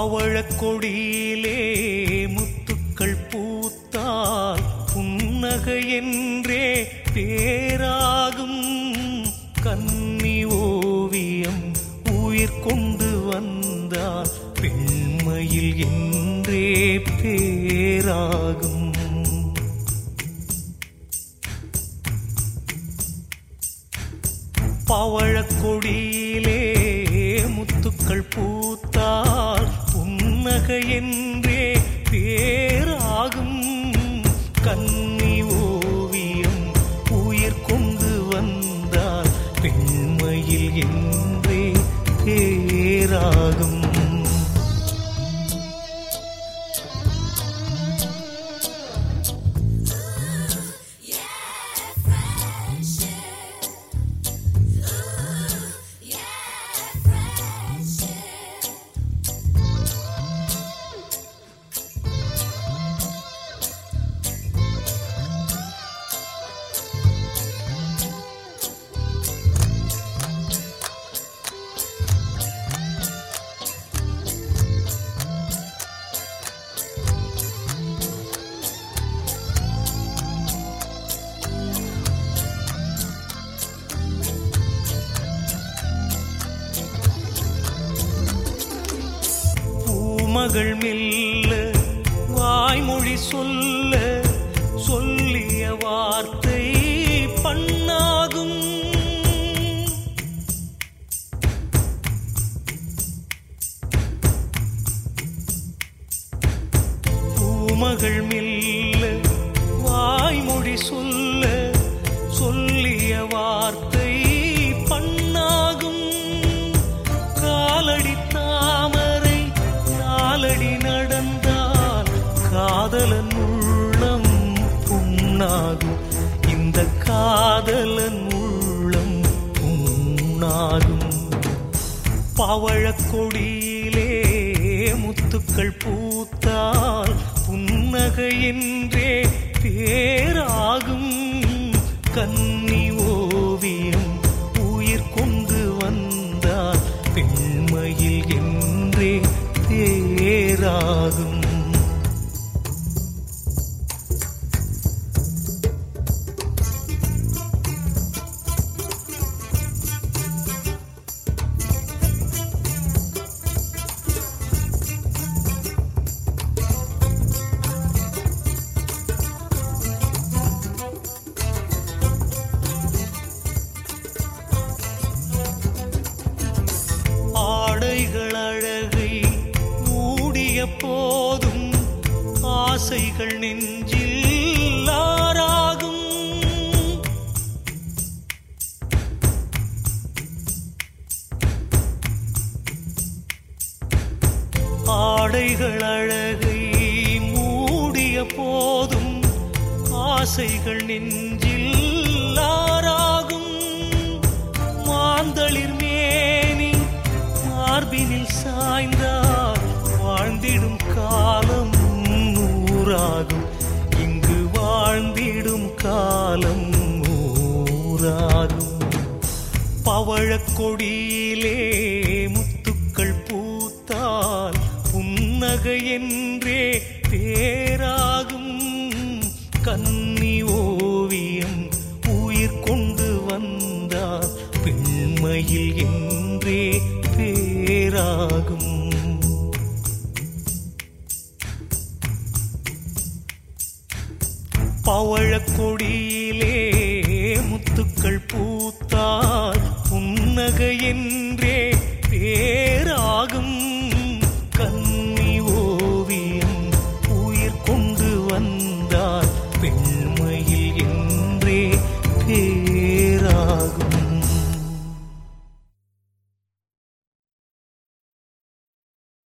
பவழக்கொடியிலே முத்துக்கள் பூத்தால் புன்னகை என்றே பேராகும் கன்னி ஓவியம் உயிர் கொண்டு வந்தால் பெண்மையில் என்றே பேராகும் பவழக்கொடியிலே முத்துக்கள் பூத்தால் புன்னகை என்றே பேராகும் கன்னி ஓவியம் உயிர் கொண்டு வந்தால் பெண்மையில் என்றே பேராகும் பூமகள் மெல்ல வாய்மொழி சொல்ல சொல்லிய வார்த்தை பண்ணாகும் பூமகள் மெல்ல வாய்மொழி சொல்ல சொல்லிய வார்த்தை பண்ணாகும் காலடி தாமரை நாலடி நடந்தால் காதலன் உள்ளம் புண்ணாகும் இந்த காதலன் உள்ளம் புண்ணாகும் பவழக்கொடியிலே முத்துக்கள் பூத்தால் புன்னகை என்றே பேராகும் கன்னி ஓவியம் உயிர் கொண்டு வந்தால் பெண்மையில் என்றே பேராகும் ஆடைகள் அழகை மூடிய போதும் ஆசைகள் நெஞ்சில் ஆறாகும் ஆடைகள் அழகை மூடிய போதும் ஆசைகள் நெஞ்சில் ஆறாகும் மாந்தளிர் மேனி மார்பினில் சாய்ந்தால் வாழ்ந்திடும் காலம் நூறாகும் இங்கு வாழ்ந்திடும் காலம் நூறாகும் பவழக்கொடியிலே முத்துக்கள் பூத்தால் புன்னகை என்றே பேராகும் கன்னி ஓவியம் உயிர் கொண்டு வந்தால் பெண்மையில் என்றே பேராகும் பவழக்கொடியிலே முத்துக்கள் பூத்தால் புன்னகை என்றே பேராகும்